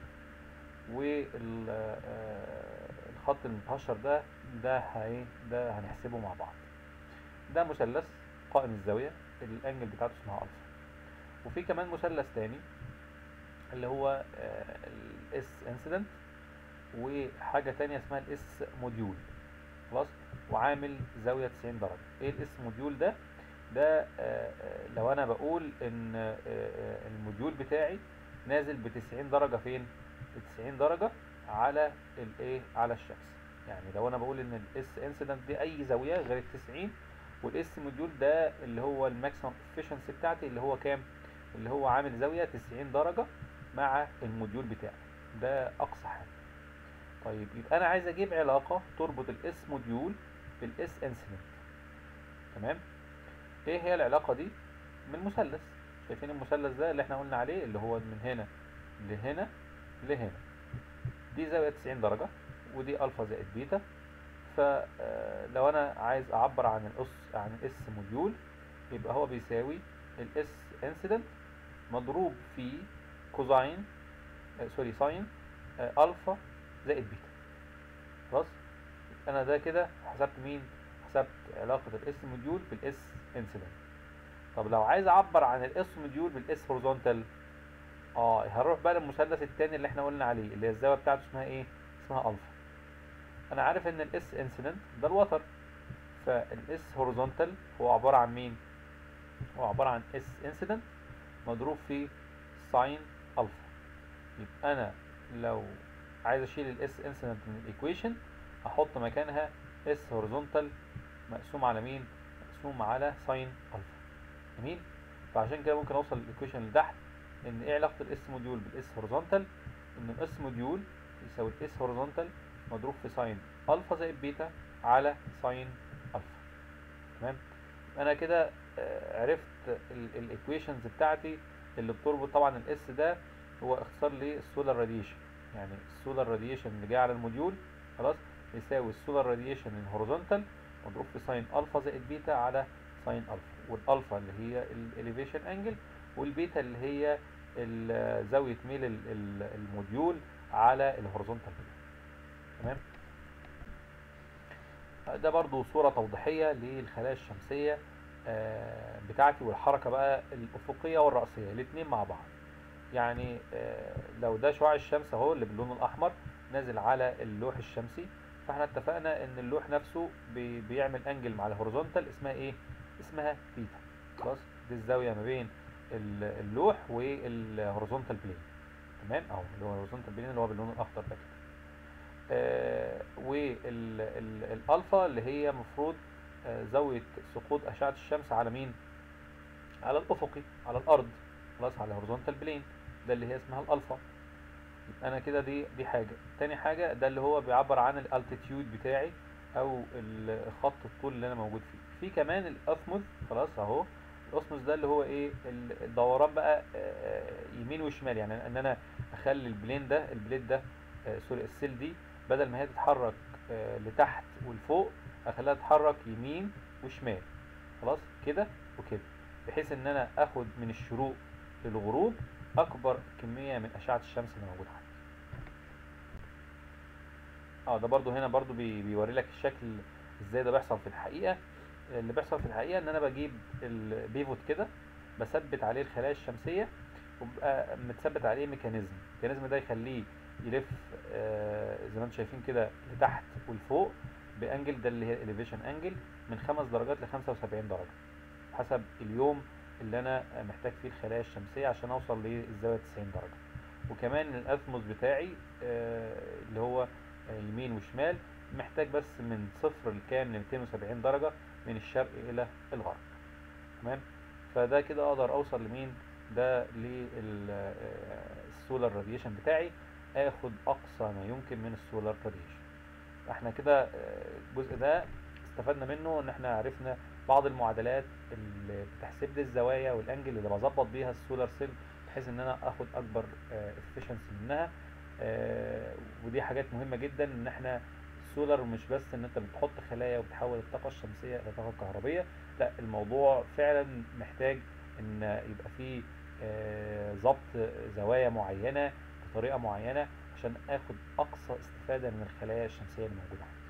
والخط المتهشر ده ده هي ده هنحسبه مع بعض ده مثلث قائم الزاوية الانجل بتاعته اسمها الفا وفي كمان مثلث تاني اللي هو الاس انسيدنت وحاجة تانية اسمها الاس موديول خلاص وعامل زاوية 90 درجة ايه الاس موديول ده ده لو انا بقول ان الموديول بتاعي نازل ب 90 درجة فين ب 90 درجة على الايه على الشمس يعني لو انا بقول ان الاس انسيدنت دي اي زاوية غير ال 90 والاس موديول ده اللي هو الماكسيمم افشنسي بتاعتي اللي هو كام اللي هو عامل زاوية 90 درجة مع الموديول بتاعي ده اقصى حاجة طيب يبقى انا عايز اجيب علاقة تربط الاس موديول بالاس انسيدنت تمام ايه هي العلاقة دي من مثلث شايفين المثلث ده اللي احنا قلنا عليه اللي هو من هنا لهنا لهنا دي زاوية 90 درجة ودي الفا زائد بيتا فلو انا عايز اعبر عن الاس عن الاس موديول يبقى هو بيساوي الاس انسيدنت مضروب في كوزاين آه سوري ساين آه الفا زائد بيتا خلاص انا ده كده حسبت مين حسبت علاقة الاس موديول بالاس انسيدنت طب لو عايز اعبر عن الاس موديول بالاس هوريزونتال اه هنروح بقى للمثلث التاني اللي احنا قلنا عليه اللي هي الزاويه بتاعته اسمها ايه اسمها الفا انا عارف ان الاس انسيدنت ده الوتر فالاس هوريزونتال هو عباره عن مين هو عباره عن اس انسيدنت مضروب في ساين الفا يبقى انا لو عايز اشيل الاس انسيدنت من الايكويشن احط مكانها اس هوريزونتال مقسوم على مين مقسوم على ساين الفا جميل فعشان كده ممكن اوصل للايكويشن اللي تحت ان ايه علاقه الاس موديول بالاس هوريزونتال ان الاس موديول يساوي الاس هوريزونتال مضروب في ساين الفا زائد بيتا على ساين الفا تمام انا كده عرفت الايكويشنز بتاعتي اللي بتربط طبعا الاس ده هو اختصار للسولار راديشن يعني السولار راديشن اللي جاي على الموديول خلاص يساوي السولار راديشن الهوريزونتال مضروب في ساين الفا زائد بيتا على ساين الفا والالفا اللي هي الاليفيشن انجل والبيتا اللي هي زاويه ميل الموديول على الهوريزونتال تمام ده برضو صوره توضيحيه للخلايا الشمسيه بتاعتي والحركه بقى الافقيه والراسيه الاثنين مع بعض يعني لو ده شعاع الشمس اهو اللي باللون الاحمر نازل على اللوح الشمسي فاحنا اتفقنا ان اللوح نفسه بي بيعمل انجل مع الهوريزونتال اسمها ايه اسمها بيتا خلاص دي الزاويه ما بين اللوح والهوريزونتال بلين تمام اهو اللي هو الهوريزونتال بلين اللي هو باللون الاخضر ده كده آه والالفا اللي هي المفروض آه زاويه سقوط اشعه الشمس على مين على الافقي على الارض خلاص على الهوريزونتال بلين ده اللي هي اسمها الالفا يبقى انا كده دي دي حاجه تاني حاجه ده اللي هو بيعبر عن الالتيتيود بتاعي او خط الطول اللي انا موجود فيه في كمان الاثموث خلاص اهو الاثموث ده اللي هو ايه الدوران بقى يمين وشمال يعني ان انا اخلي البلين ده البليد ده سوري السيل دي بدل ما هي تتحرك لتحت ولفوق اخليها تتحرك يمين وشمال خلاص كده وكده بحيث ان انا اخد من الشروق للغروب اكبر كميه من اشعه الشمس اللي موجوده عندي اه ده برضو هنا برضو بي بيوري لك الشكل ازاي ده بيحصل في الحقيقه اللي بيحصل في الحقيقه ان انا بجيب البيفوت كده بثبت عليه الخلايا الشمسيه وبقى متثبت عليه ميكانيزم الميكانيزم ده يخليه يلف آه زي ما انتم شايفين كده لتحت ولفوق بانجل ده اللي هي الاليفيشن انجل من 5 درجات ل 75 درجه حسب اليوم اللي انا محتاج فيه الخلايا الشمسيه عشان اوصل للزاويه 90 درجه وكمان الاثموس بتاعي آه اللي هو يمين وشمال محتاج بس من صفر لكام ل 270 درجه من الشرق الى الغرب تمام فده كده اقدر اوصل لمين ده للسولار راديشن بتاعي اخد اقصى ما يمكن من السولار راديشن احنا كده الجزء ده استفدنا منه ان احنا عرفنا بعض المعادلات اللي بتحسب لي الزوايا والانجل اللي بظبط بيها السولار سيل بحيث ان انا اخد اكبر افشنسي منها ودي حاجات مهمه جدا ان احنا السولار مش بس ان انت بتحط خلايا وبتحول الطاقه الشمسيه الى طاقه كهربيه لا الموضوع فعلا محتاج ان يبقى فيه آه، ضبط زوايا معينه بطريقه معينه عشان اخد اقصى استفاده من الخلايا الشمسيه اللي موجوده عندي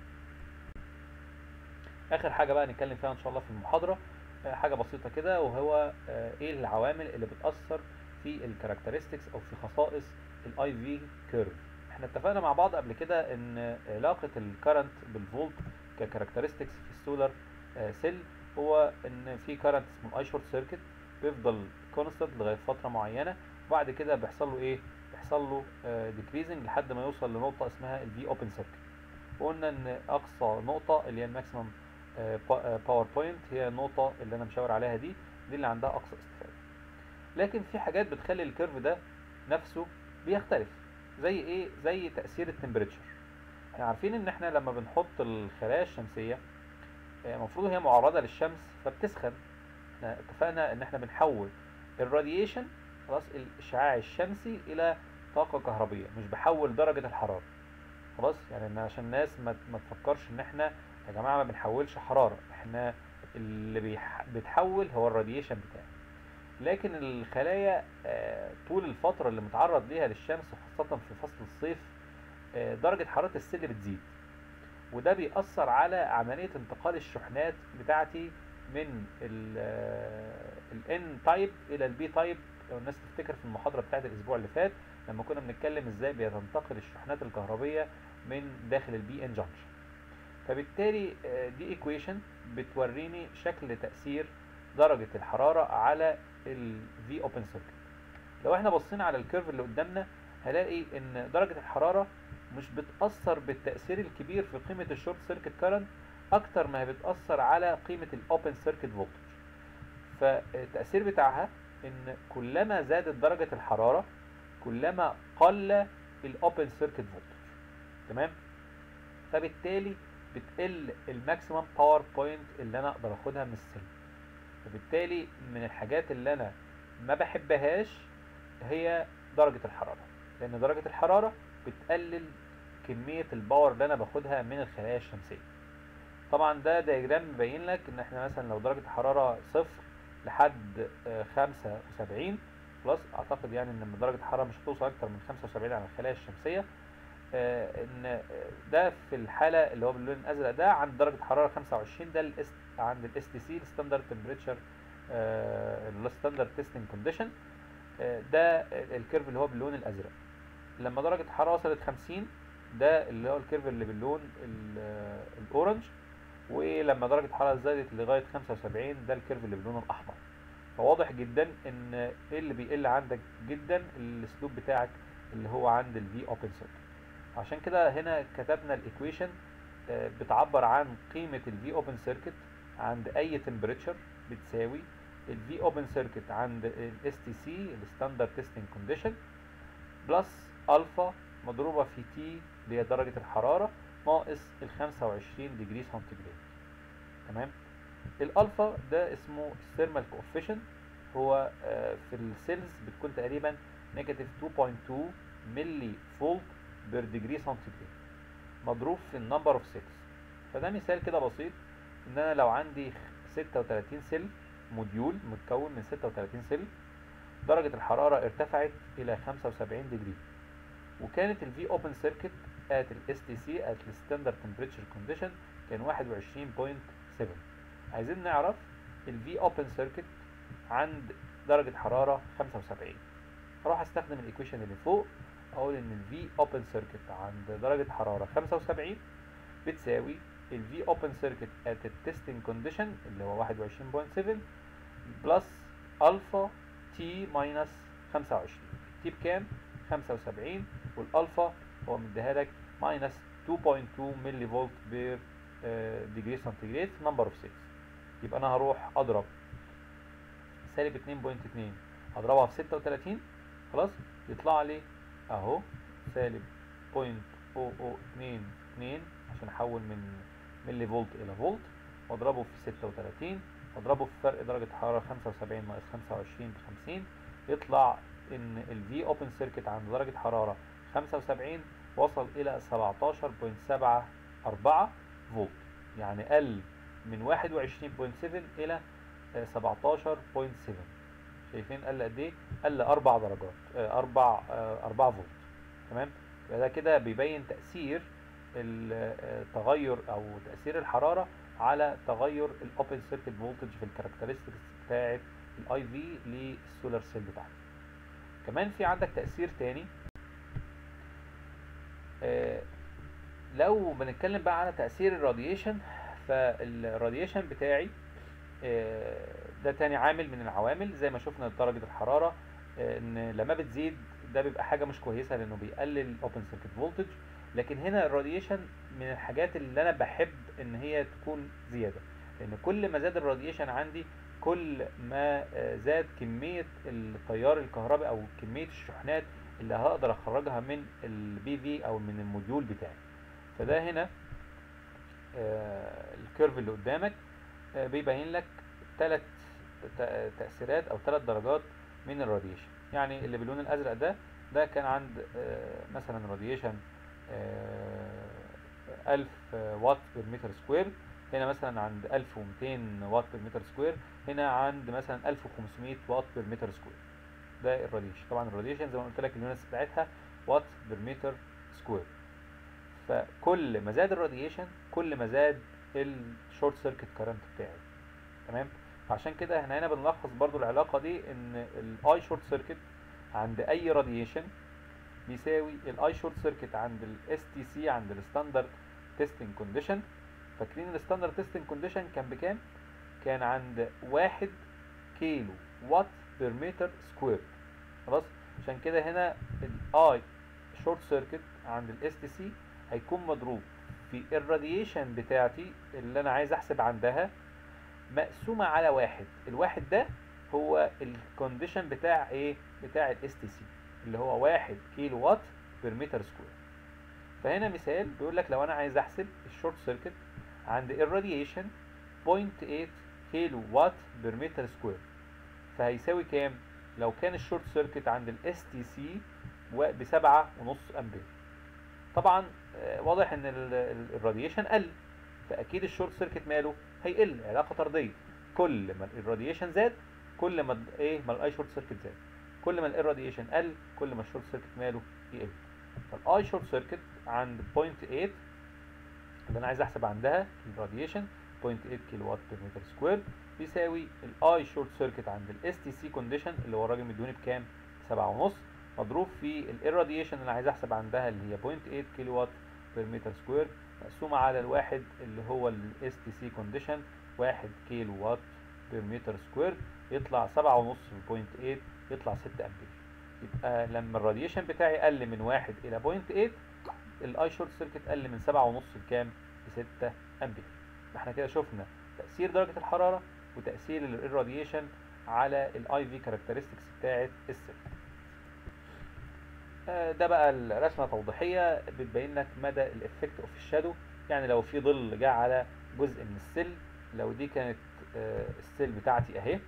اخر حاجه بقى نتكلم فيها ان شاء الله في المحاضره آه، حاجه بسيطه كده وهو آه، ايه العوامل اللي بتاثر في الكاركترستكس او في خصائص الاي في كيرف احنا اتفقنا مع بعض قبل كده ان علاقه الكرنت بالفولت ككاركترستكس في السولار سيل هو ان في كرنت اسمه الاي شورت سيركت بيفضل كونستانت لغايه فتره معينه وبعد كده بيحصل له ايه بيحصل له ديكريزنج لحد ما يوصل لنقطه اسمها الفي اوبن سيركت وقلنا ان اقصى نقطه اللي هي الماكسيمم باور بوينت هي النقطه اللي انا مشاور عليها دي دي اللي عندها اقصى استفاده لكن في حاجات بتخلي الكيرف ده نفسه بيختلف زي ايه زي تاثير التمبريتشر احنا عارفين ان احنا لما بنحط الخلايا الشمسيه المفروض هي معرضه للشمس فبتسخن احنا اتفقنا ان احنا بنحول الراديشن خلاص الاشعاع الشمسي الى طاقه كهربيه مش بحول درجه الحراره خلاص يعني إن عشان الناس ما ما تفكرش ان احنا يا جماعه ما بنحولش حراره احنا اللي بيح... بتحول هو الراديشن بتاعي لكن الخلايا آه، طول الفتره اللي متعرض ليها للشمس وخاصه في فصل الصيف آه، درجه حراره السل بتزيد وده بيأثر على عملية انتقال الشحنات بتاعتي من ال N تايب إلى ال B تايب لو الناس تفتكر في المحاضرة بتاعت الأسبوع اللي فات لما كنا بنتكلم إزاي بيتنتقل الشحنات الكهربية من داخل ال B N junction فبالتالي آه، دي ايكويشن بتوريني شكل تأثير درجة الحرارة على ال V open circuit لو احنا بصينا على الكيرف اللي قدامنا هلاقي ان درجة الحرارة مش بتأثر بالتأثير الكبير في قيمة الشورت سيركت كارنت أكتر ما هي بتأثر على قيمة الأوبن سيركت فولتج فالتأثير بتاعها إن كلما زادت درجة الحرارة كلما قل الأوبن سيركت فولتج تمام فبالتالي بتقل الماكسيمم باور بوينت اللي أنا أقدر أخدها من السيل فبالتالي من الحاجات اللي أنا ما بحبهاش هي درجة الحرارة لأن درجة الحرارة بتقلل كمية الباور اللي انا باخدها من الخلايا الشمسية طبعا ده دياجرام مبين لك ان احنا مثلا لو درجة الحرارة صفر لحد آه، خمسة وسبعين خلاص اعتقد يعني ان درجة الحرارة مش هتوصل اكتر من خمسة وسبعين على الخلايا الشمسية آه، ان آه، ده في الحالة اللي هو باللون الازرق ده عند درجة حرارة خمسة وعشرين ده الاس عند الاس تي سي الستاندرد تمبريتشر الستاندرد تيستنج كونديشن ده الكيرف اللي هو باللون الازرق لما درجة الحرارة وصلت 50 ده اللي هو الكيرف اللي باللون ال- الاورنج ولما درجة الحرارة زادت لغاية 75 ده الكيرف اللي باللون الاحمر فواضح جدا ان ايه اللي بيقل عندك جدا الاسلوب بتاعك اللي هو عند الفي اوبن سيركت عشان كده هنا كتبنا الايكويشن بتعبر عن قيمة الفي اوبن سيركت عند اي تمبريتشر بتساوي الفي اوبن سيركت عند الاس تي سي الستاندرد تيستنج كونديشن بلس الفا مضروبة في تي اللي هي درجة الحرارة ناقص ال 25 ديجري سنتيجراد تمام الالفا ده اسمه الثيرمال كوفيشن هو آه، في السيلز بتكون تقريبا نيجاتيف 2.2 ملي فولت بير ديجري سنتيجراد مضروب في النمبر اوف سيلز فده مثال كده بسيط ان انا لو عندي 36 سيل موديول متكون من 36 سيل درجة الحرارة ارتفعت إلى 75 ديجري وكانت ال V open circuit at ال STC at ال standard temperature condition كان 21.7 عايزين نعرف ال V open circuit عند درجة حرارة 75 هروح استخدم الايكويشن اللي فوق اقول ان ال V open circuit عند درجة حرارة 75 بتساوي ال V open circuit at the testing condition اللي هو 21.7 بلس الفا تي ماينس 25 تي بكام 75 والالفا هو مديها لك ماينس 2.2 ملي فولت بير ديجري سنتيجراد في نمبر اوف 6 يبقى انا هروح اضرب سالب 2.2 اضربها في 36 خلاص يطلع لي اهو سالب 0.0022 عشان احول من ملي فولت الى فولت واضربه في 36 واضربه في فرق درجة حرارة 75 ناقص 25 ب 50 يطلع ان ال V open circuit عند درجة حرارة 75 وصل الى 17.74 فولت يعني قل من 21.7 الى 17.7 شايفين قل قد ايه قل 4 درجات 4 4 فولت تمام ده كده بيبين تاثير التغير او تاثير الحراره على تغير الاوبن سيركت فولتج في الكاركترستكس بتاعه الاي في للسولار سيل بتاعتي كمان في عندك تاثير تاني آه لو بنتكلم بقى على تاثير الراديشن فالراديشن بتاعي آه ده تاني عامل من العوامل زي ما شفنا درجه الحراره آه ان لما بتزيد ده بيبقى حاجه مش كويسه لانه بيقلل الاوبن سيركت فولتج لكن هنا الراديشن من الحاجات اللي انا بحب ان هي تكون زياده لان كل ما زاد الراديشن عندي كل ما زاد كميه التيار الكهربائي او كميه الشحنات اللي هقدر اخرجها من البي في او من الموديول بتاعي فده هنا الكيرف اللي قدامك بيبين لك ثلاث تاثيرات او ثلاث درجات من الراديشن يعني اللي باللون الازرق ده ده كان عند مثلا راديشن 1000 واط بير متر سكوير هنا مثلا عند 1200 واط بير متر سكوير هنا عند مثلا 1500 واط بير متر سكوير ده الراديشن طبعا الراديشن زي ما قلت لك اليونتس بتاعتها واط بير متر سكوير فكل ما زاد الراديشن كل ما زاد الشورت سيركت كارنت بتاعي تمام عشان كده احنا هنا بنلخص برضو العلاقه دي ان الاي شورت سيركت عند اي راديشن بيساوي الاي شورت سيركت عند الاس تي سي عند الستاندرد تيستنج كونديشن فاكرين الستاندرد تيستنج كونديشن كان بكام كان عند واحد كيلو وات بير متر سكوير خلاص عشان كده هنا الاي شورت سيركت عند الاس تي سي هيكون مضروب في الراديشن بتاعتي اللي انا عايز احسب عندها مقسومة على واحد الواحد ده هو الكونديشن بتاع ايه بتاع الاس تي سي اللي هو واحد كيلو وات بير متر سكوير فهنا مثال بيقول لك لو انا عايز احسب الشورت سيركت عند الراديشن 0.8 كيلو وات بير متر سكوير فهيساوي كام لو كان الشورت سيركت عند الاس تي سي بسبعة ونص امبير طبعا واضح ان الراديشن قل فاكيد الشورت سيركت ماله هيقل علاقه طرديه كل ما الراديشن زاد كل ما ايه ما الاي شورت سيركت زاد كل ما الراديشن قل كل ما الشورت سيركت ماله يقل فالاي شورت سيركت عند 0.8 اللي انا عايز احسب عندها الراديشن 0.8 كيلو وات بير متر سكوير بيساوي الاي شورت سيركت عند الاس تي سي كونديشن اللي هو الراجل مديوني بكام 7.5 مضروب في الراديشن اللي عايز احسب عندها اللي هي 0.8 كيلو وات بير متر سكوير مقسومة على الواحد اللي هو ال STC condition واحد كيلو وات بير متر سكوير يطلع سبعة ونص في بوينت ايت يطلع ستة امبير يبقى لما الراديشن بتاعي قل من واحد الى بوينت ايت الاي شورت سيركت قل من سبعة ونص لكام لستة امبير احنا كده شفنا تأثير درجة الحرارة وتأثير الراديشن على الاي في كاركترستكس بتاعة السيركت ده بقى الرسمه توضيحيه بتبين لك مدى الافكت اوف الشادو يعني لو في ظل جه على جزء من السيل لو دي كانت السيل بتاعتي اهي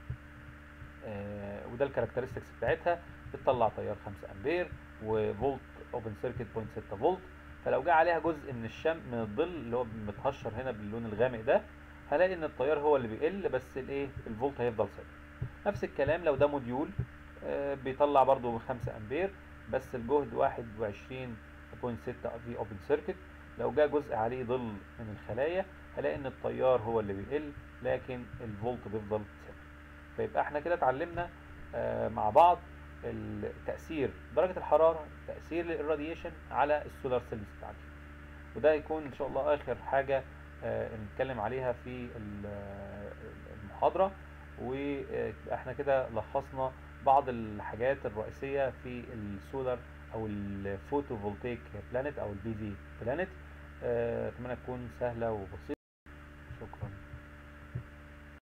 وده الكاركترستكس بتاعتها بتطلع تيار 5 امبير وفولت اوبن سيركت 0.6 فولت فلو جه عليها جزء من الشم من الظل اللي هو متهشر هنا باللون الغامق ده هلاقي ان التيار هو اللي بيقل بس الايه الفولت هيفضل ثابت نفس الكلام لو ده موديول بيطلع برضو 5 امبير بس الجهد واحد وعشرين بوينت ستة في اوبن سيركت لو جاء جزء عليه ظل من الخلايا هلاقي ان التيار هو اللي بيقل لكن الفولت بيفضل ثابت فيبقى احنا كده اتعلمنا آه مع بعض تأثير درجة الحرارة تأثير الراديشن على السولار سيلز بتاعتي وده يكون ان شاء الله اخر حاجة آه نتكلم عليها في المحاضرة واحنا كده لخصنا بعض الحاجات الرئيسية في السولار او الفوتوفولتيك بلانت او البي في بلانت اتمنى تكون سهلة وبسيطة شكرا